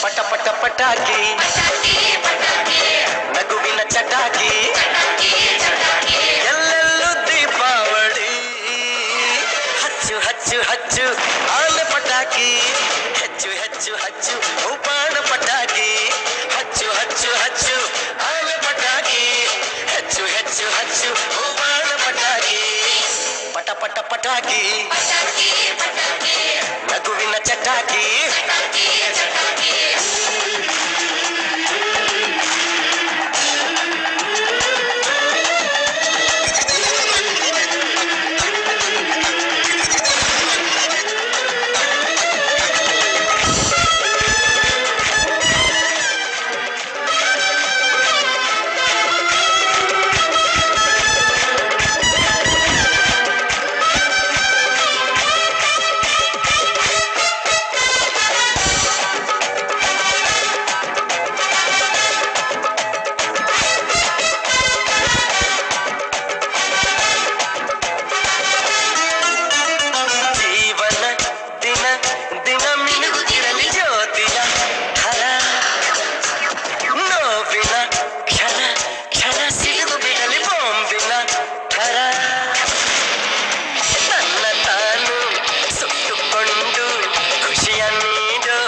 ಪಟ ಪಟ ಪಟಾಕಿ ನಗುವಿನ ಚಟಾಕಿ ಎಲ್ಲೆಲ್ಲೂ ದೀಪಾವಳಿ ಹಚ್ಚು ಹಚ್ಚು ಹಚ್ಚು ಆನೆ ಪಟಾಕಿ ಹೆಚ್ಚು ಹೆಚ್ಚು ಹಚ್ಚು ಉಪಾನ ಪಟಾಕಿ ಹಚ್ಚು ಹಚ್ಚು ಹಚ್ಚು ಆನೆ ಪಟಾಕಿ ಹೆಚ್ಚು ಹೆಚ್ಚು ಹಚ್ಚು ಉಪಾನ ಪಟಾಕಿ ಪಟ ಪಟ ಪಟಾಕಿ ನಗುವಿನ ಚಟಾಕಿ ಜೀವನ ದಿನ ದಿನ ಮಿನುಗುತ್ತಿರಲಿ ಜ್ಯೋತಿಯ ಹರ ನೋವಿನ ಕ್ಷಣ ಕ್ಷಣ ಸಿಡಿದು ಬಿಡಲಿ ಬಾಂಬಿನ ಥರ ತನ್ನ ತಾನು ಸುತ್ತುಕೊಂಡು ಖುಷಿಯ ನೀಡೋ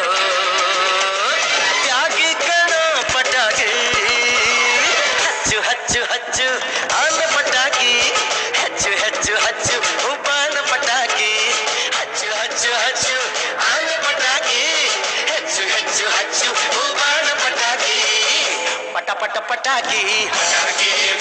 ತ್ಯಾಗಿ ಕಣ ಪಟಾಕಿ ಹಚ್ಚು ಹಚ್ಚು ಹಚ್ಚು ಆನ ಪಟಾಕಿ ಹೆಚ್ಚು ಹೆಚ್ಚು ಹಚ್ಚು ಉಪಾನ ಪಟಾಕಿ ಹಚ್ಚು ಹಚ್ಚು ಹಚ್ಚು ಆನ ಪಟಾಕಿ ಹೆಚ್ಚು ಹೆಚ್ಚು ಹಚ್ಚು ಉಪಾನ ಪಟಾಕಿ ಪಟ ಪಟ ಪಟಾಕಿ